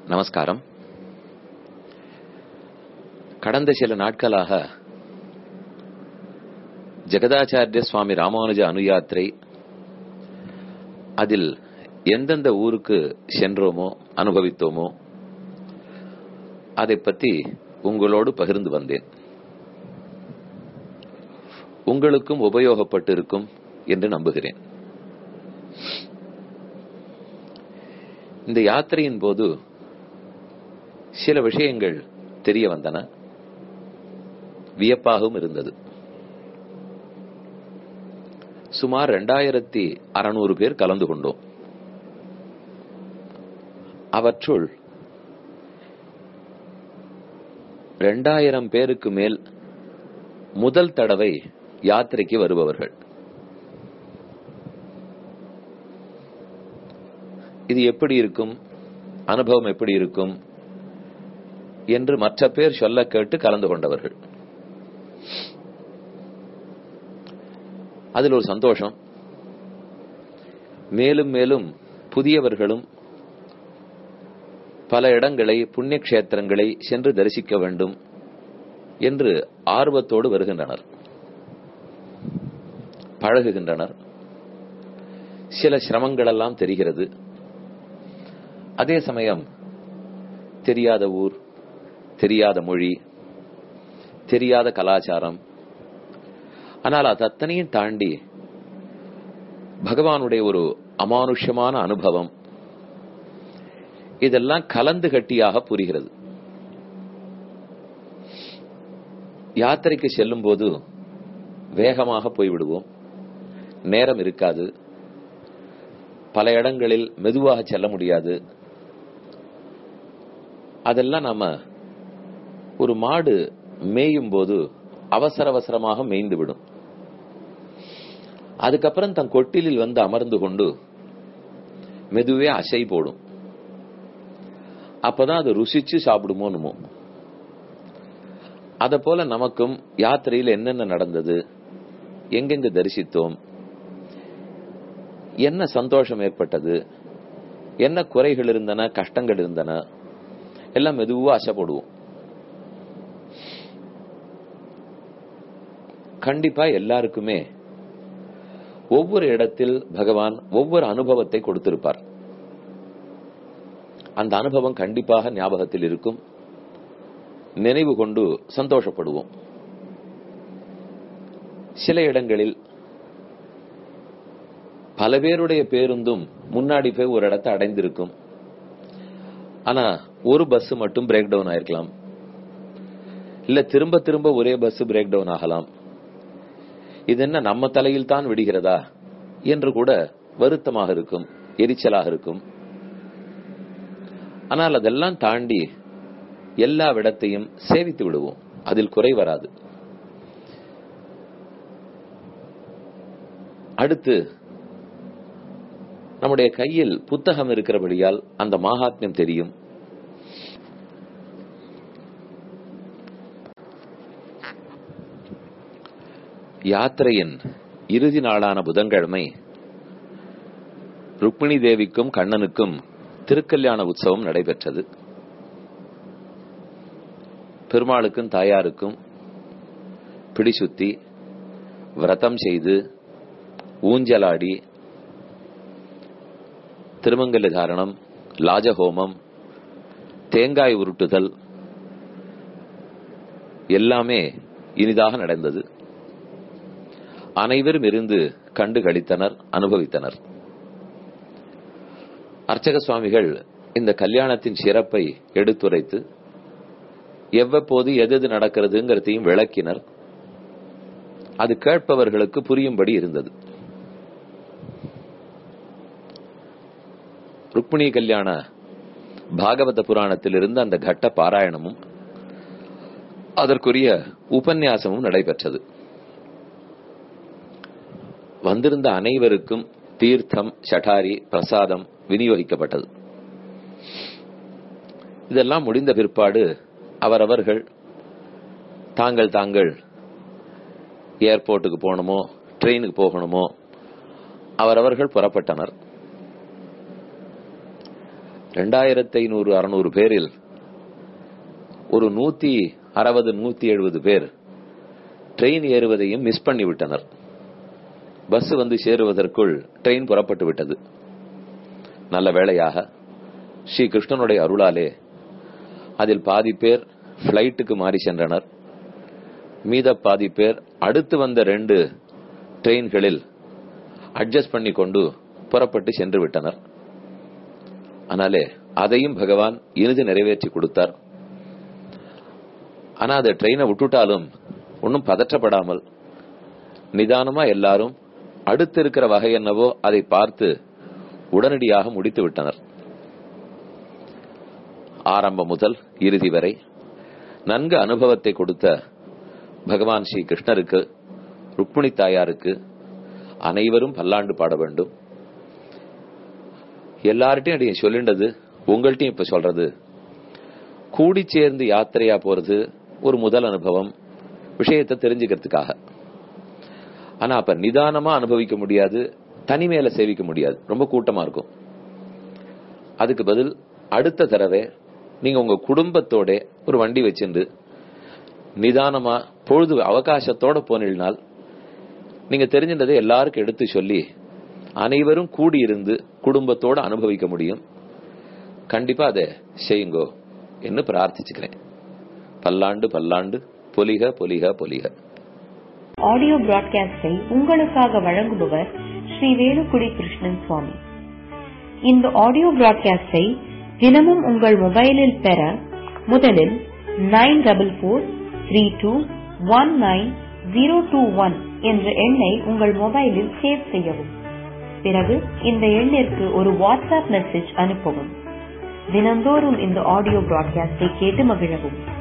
நமஸ்காரம் கடந்த சில நாட்களாக ஜெகதாச்சாரிய சுவாமி ராமானுஜ அனுயாத்திரை அதில் எந்தெந்த ஊருக்கு சென்றோமோ அனுபவித்தோமோ அதை பற்றி உங்களோடு பகிர்ந்து வந்தேன் உங்களுக்கும் உபயோகப்பட்டிருக்கும் என்று நம்புகிறேன் இந்த யாத்திரையின் போது சில விஷயங்கள் தெரிய வந்தன வியப்பாகவும் இருந்தது சுமார் இரண்டாயிரத்தி அறுநூறு பேர் கலந்து கொண்டோம் அவற்றுள் இரண்டாயிரம் பேருக்கு மேல் முதல் தடவை யாத்திரைக்கு வருபவர்கள் இது எப்படி இருக்கும் அனுபவம் எப்படி இருக்கும் என்று மற்ற பேர் சொல்ல கேட்டு கலந்து கொண்டவர்கள் அதில் ஒரு சந்தோஷம் மேலும் மேலும் புதியவர்களும் பல இடங்களை புண்ணிய கஷேத்திரங்களை சென்று தரிசிக்க வேண்டும் என்று ஆர்வத்தோடு வருகின்றனர் பழகுகின்றனர் சில சிரமங்கள் எல்லாம் தெரிகிறது அதே சமயம் தெரியாத ஊர் தெரியாத மொழி தெரியாத கலாச்சாரம் ஆனால் அது அத்தனையும் தாண்டி பகவானுடைய ஒரு அமானுஷ்யமான அனுபவம் இதெல்லாம் கலந்து கட்டியாக புரிகிறது யாத்திரைக்கு செல்லும் போது வேகமாக போய்விடுவோம் நேரம் இருக்காது பல இடங்களில் மெதுவாக செல்ல முடியாது அதெல்லாம் நாம ஒரு மாடு மேயும் போது அவசர அவசரமாக மேய்ந்து விடும் அதுக்கப்புறம் தன் கொட்டிலில் வந்து அமர்ந்து கொண்டு மெதுவே அசை போடும் அப்பதான் அது ருசிச்சு சாப்பிடுமோனுமோ அத போல நமக்கும் யாத்திரையில் என்னென்ன நடந்தது எங்கெங்க தரிசித்தோம் என்ன சந்தோஷம் ஏற்பட்டது என்ன குறைகள் இருந்தன கஷ்டங்கள் இருந்தன எல்லாம் மெதுவா அசைப்படுவோம் கண்டிப்பா எல்லாருக்குமே ஒவ்வொரு இடத்தில் பகவான் ஒவ்வொரு அனுபவத்தை கொடுத்திருப்பார் அந்த அனுபவம் கண்டிப்பாக ஞாபகத்தில் இருக்கும் நினைவு கொண்டு சந்தோஷப்படுவோம் சில இடங்களில் பல பேருடைய பேருந்தும் முன்னாடி போய் ஒரு இடத்தை அடைந்திருக்கும் ஆனா ஒரு பஸ் மட்டும் பிரேக் டவுன் ஆயிருக்கலாம் இல்ல திரும்ப திரும்ப ஒரே பஸ் பிரேக் டவுன் ஆகலாம் இது என்ன நம்ம தலையில் தான் விடுகிறதா என்று கூட வருத்தமாக இருக்கும் எரிச்சலாக இருக்கும் ஆனால் அதெல்லாம் தாண்டி எல்லா விடத்தையும் சேவித்து விடுவோம் அதில் குறை வராது அடுத்து நம்முடைய கையில் புத்தகம் இருக்கிறபடியால் அந்த மாகாத்மியம் தெரியும் யாத்திரையின் இறுதி நாளான புதன்கிழமை ருக்மிணி தேவிக்கும் கண்ணனுக்கும் திருக்கல்யாண உற்சவம் நடைபெற்றது பெருமாளுக்கும் தாயாருக்கும் பிடிசுத்தி விரதம் செய்து ஊஞ்சலாடி திருமங்கல தாரணம் லாஜஹோமம் தேங்காய் உருட்டுதல் எல்லாமே இனிதாக நடந்தது அனைவரும் இருந்து கண்டு கழித்தனர் அனுபவித்தனர் அர்ச்சக சுவாமிகள் இந்த கல்யாணத்தின் சிறப்பை எடுத்துரைத்து எவ்வப்போது எது எது நடக்கிறதுங்கிறதையும் விளக்கினர் அது கேட்பவர்களுக்கு புரியும்படி இருந்தது ருக்மிணி கல்யாண பாகவத புராணத்தில் இருந்த அந்த கட்ட பாராயணமும் அதற்குரிய உபன்யாசமும் நடைபெற்றது வந்திருந்த அனைவருக்கும் தீர்த்தம் சட்டாரி பிரசாதம் விநியோகிக்கப்பட்டது இதெல்லாம் முடிந்த பிற்பாடு அவரவர்கள் தாங்கள் தாங்கள் ஏர்போர்ட்டுக்கு போகணுமோ ட்ரெயினுக்கு போகணுமோ அவரவர்கள் புறப்பட்டனர் ரெண்டாயிரத்தி ஐநூறு அறுநூறு பேரில் ஒரு நூத்தி அறுபது நூத்தி எழுபது பேர் ட்ரெயின் ஏறுவதையும் மிஸ் பண்ணி விட்டனர் பஸ் வந்து சேருவதற்குள் ட்ரெயின் புறப்பட்டு விட்டது நல்ல வேளையாக ஸ்ரீ கிருஷ்ணனுடைய அருளாலே அதில் பாதி பேர் பிளைட்டுக்கு மாறி சென்றனர் மீத பாதி பேர் அடுத்து வந்த ரெண்டு ட்ரெயின்களில் அட்ஜஸ்ட் பண்ணி கொண்டு புறப்பட்டு சென்று விட்டனர் ஆனாலே அதையும் பகவான் இனிது நிறைவேற்றி கொடுத்தார் ஆனா அந்த ட்ரெயினை விட்டுட்டாலும் ஒன்னும் பதற்றப்படாமல் நிதானமா எல்லாரும் அடுத்து இருக்கிற வகை என்னவோ அதை பார்த்து உடனடியாக முடித்து விட்டனர் ஆரம்பம் முதல் இறுதி வரை நன்கு அனுபவத்தை கொடுத்த பகவான் ஸ்ரீ கிருஷ்ணருக்கு ருக்மிணி தாயாருக்கு அனைவரும் பல்லாண்டு பாட வேண்டும் எல்லார்ட்டையும் அடைய சொல்லிண்டது உங்கள்ட்டையும் இப்ப சொல்றது கூடி சேர்ந்து யாத்திரையா போறது ஒரு முதல் அனுபவம் விஷயத்தை தெரிஞ்சுக்கிறதுக்காக ஆனா அப்ப நிதானமா அனுபவிக்க முடியாது தனிமையில சேவிக்க முடியாது ரொம்ப கூட்டமா இருக்கும் அதுக்கு பதில் அடுத்த தடவை நீங்க உங்க குடும்பத்தோட ஒரு வண்டி வச்சிருந்து நிதானமா பொழுது அவகாசத்தோட போனினால் நீங்க தெரிஞ்சின்றதை எல்லாருக்கும் எடுத்து சொல்லி அனைவரும் கூடி இருந்து குடும்பத்தோட அனுபவிக்க முடியும் கண்டிப்பா அதை செய்யுங்கோ என்று பிரார்த்திச்சுக்கிறேன் பல்லாண்டு பல்லாண்டு பொலிக பொலிக பொலிக ஆடியோ பிராட்காஸ்டை உங்களுக்காக வழங்குபவர் ஸ்ரீ வேலுக்குடி கிருஷ்ணன் சுவாமி இந்த ஆடியோ பிராட்காஸ்டை தினமும் உங்கள் மொபைலில் பெற முதலில் nine double four three two one nine zero two one என்ற எண்ணை உங்கள் மொபைலில் சேவ் செய்யவும் பிறகு இந்த எண்ணிற்கு ஒரு வாட்ஸ்அப் மெசேஜ் அனுப்பவும் தினந்தோறும் இந்த ஆடியோ பிராட்காஸ்டை கேட்டு மகிழவும்